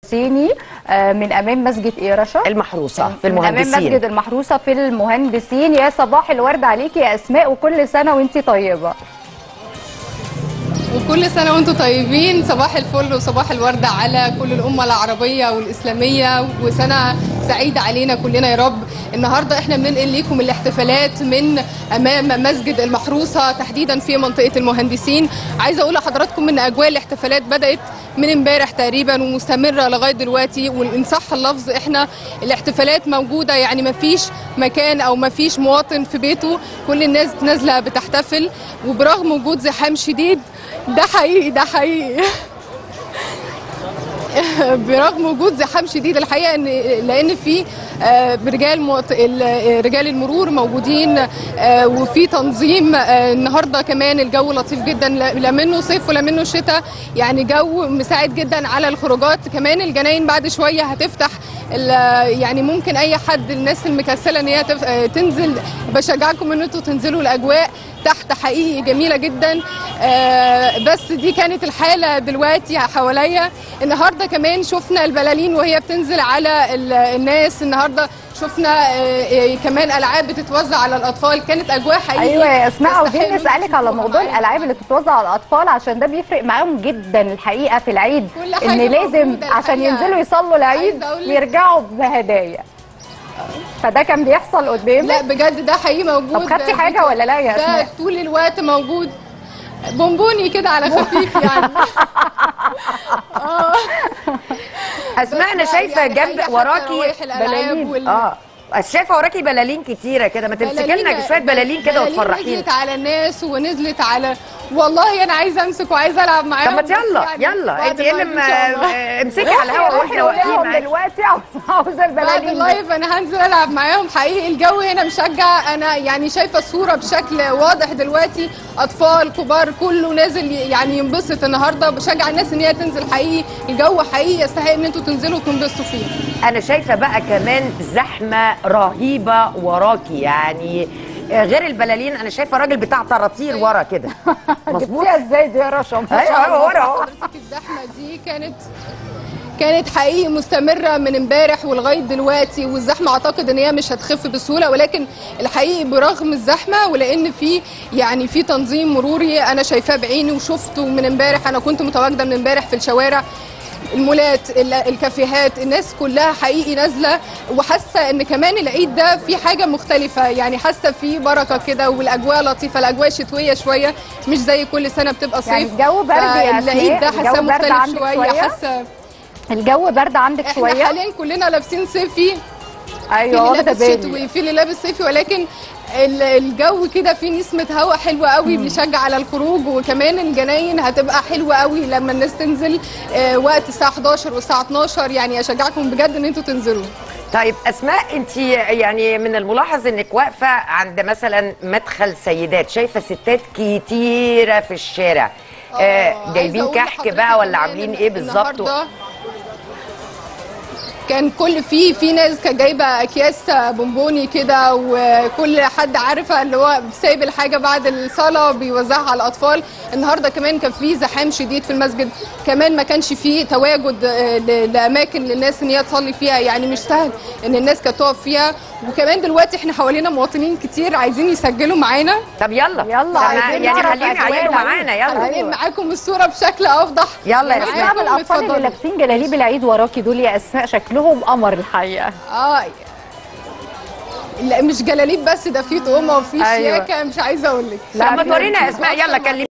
سيني آه، من امام مسجد ايه رشا المحروسه في من امام مسجد المهندسين المحروسه في المهندسين يا صباح الورد عليكي يا اسماء وكل سنه وانتي طيبه وكل سنة وانتم طيبين صباح الفل وصباح الورد على كل الأمة العربية والإسلامية وسنة سعيدة علينا كلنا يا رب النهاردة احنا بننقل لكم الاحتفالات من أمام مسجد المحروسة تحديدا في منطقة المهندسين عايزة أقول لحضراتكم إن أجواء الاحتفالات بدأت من امبارح تقريبا ومستمرة لغاية دلوقتي وإن صح اللفظ احنا الاحتفالات موجودة يعني مفيش مكان أو مفيش مواطن في بيته كل الناس نازلة بتحتفل وبرغم وجود زحام شديد ده حقيقي ده حقيقي برغم وجود زحام شديد الحقيقه ان لان في آه، رجال موط... ال- رجال المرور موجودين آه، وفي تنظيم آه، النهارده كمان الجو لطيف جدا لا لا منه صيف ولا منه شتاء يعني جو مساعد جدا على الخروجات كمان الجناين بعد شويه هتفتح ال- يعني ممكن اي حد الناس المكسله ان هي تف... آه، تنزل بشجعكم ان انتوا تنزلوا الاجواء تحت حقيقي جميله جدا آه، بس دي كانت الحاله دلوقتي حواليا النهارده كمان شفنا البلالين وهي بتنزل على ال- الناس النهارده شفنا آه، آه، كمان العاب بتتوزع على الاطفال كانت اجواء حقيقي ايوه يا اسماء عاوزين تستحق إن نسالك انتوا على تشوفوها موضوع معانا. الالعاب اللي بتتوزع على الاطفال عشان ده بيفرق معاهم جدا الحقيقه في العيد كل حاجة ان لازم موجودة عشان الحقيقة. ينزلوا يصلوا العيد عايزة أقول لك- يرجعوا بهدايا فده كان بيحصل قدامك لا بجد ده حقيقي موجود طب خدتي حاجة ولا لا يا ده أسماء؟ طول الوقت موجود بونبوني كده على خفيف يعني اسماء انا بس شايفه يعني جنب أي حتى وراكي روايح الألعاب بلالين وال- اه شايفه وراكي بلالين كتيره كده ما تمسكي لنا شويه بلالين كده بلالين وتفرحينا نزلت على الناس ونزلت على والله انا عايزه امسك وعايزه العب معاهم طب ما بس يلا يعني يلا بعد انت ايه اللايف اللي إن شاء الله. م- امسكي على الهوا روحي واحنا قولي واقفين لهم معاكي دلوقتي عاوزة- عاوزه بعد البلالين دي. اللايف انا هنزل العب معاهم حقيقي الجو هنا مشجع انا يعني شايفه الصوره بشكل واضح دلوقتي اطفال كبار كله نازل يعني ينبسط النهارده بشجع الناس ان هي تنزل حقيقي الجو حقيقي يستحق ان انتوا تنزلوا وتنبسطوا فيه انا شايفه بقى كمان زحمه رهيبه وراكي يعني آه، غير البلالين انا شايفه راجل بتاع طراطير ورا كده مظبوط جبتيها ازاي دي يا رشا ما شاء ايوه الله. ايوه ورا اهو حضرتك الزحمه دي كانت كانت حقيقي مستمرة من امبارح ولغاية دلوقتي والزحمة اعتقد ان هي مش هتخف بسهولة ولكن الحقيقي برغم الزحمة ولان في يعني في تنظيم مروري انا شايفاه بعيني وشفته من امبارح انا كنت متواجدة من امبارح في الشوارع المولات ال- الكافيهات الناس كلها حقيقي نازله وحاسه ان كمان العيد ده في حاجه مختلفه يعني حاسه في بركه كده والاجواء لطيفه الاجواء شتويه شويه مش زي كل سنه بتبقى صيف يعني الجو برد يا فالعيد ده أسماء؟ حاسه الجو برد مختلف عندك شويه شوية؟ حاسه الجو برد عندك احنا شويه حاليا كلنا لابسين صيفي في ايوه اللي واخده لابس بالي شتوي في اللي لابس صيفي ولكن ال- الجو كده فيه نسمة هواء حلوة قوي بيشجع على الخروج وكمان الجناين هتبقى حلوة قوي لما الناس تنزل آه، وقت الساعة 11 والساعة 12 يعني اشجعكم بجد ان انتوا تنزلوا طيب اسماء انت يعني من الملاحظ انك واقفه عند مثلا مدخل سيدات شايفه ستات كتيره في الشارع آه عايزة جايبين أقول كحك لحضرتك بقى ولا كمان عاملين إن ايه بالظبط النهاردة كان كل في في ناس كانت جايبه اكياس بونبوني كده وكل حد عارفه اللي هو سايب الحاجه بعد الصلاه بيوزعها على الاطفال النهارده كمان كان في زحام شديد في المسجد كمان ما كانش فيه تواجد آه، ل- لاماكن للناس ان هي تصلي فيها يعني مش سهل ان الناس كانت تقف فيها وكمان دلوقتي احنا حوالينا مواطنين كتير عايزين يسجلوا معانا طب يلا يلا، طب عايزين يعني نعرف خليهم أجواء يعينوا العيد. معانا يلا عايزين معاكم الصوره بشكل اوضح يلا يا بس أسماء. بقى الاطفال اللي اتفضلوا. لابسين جلاليب العيد وراكي دول يا اسماء شكلهم قمر الحقيقه اه لا مش جلاليب بس ده في تقومه وفي أيوة. شياكه مش عايزه اقول لك طب ما تورينا يا اسماء يلا كلمي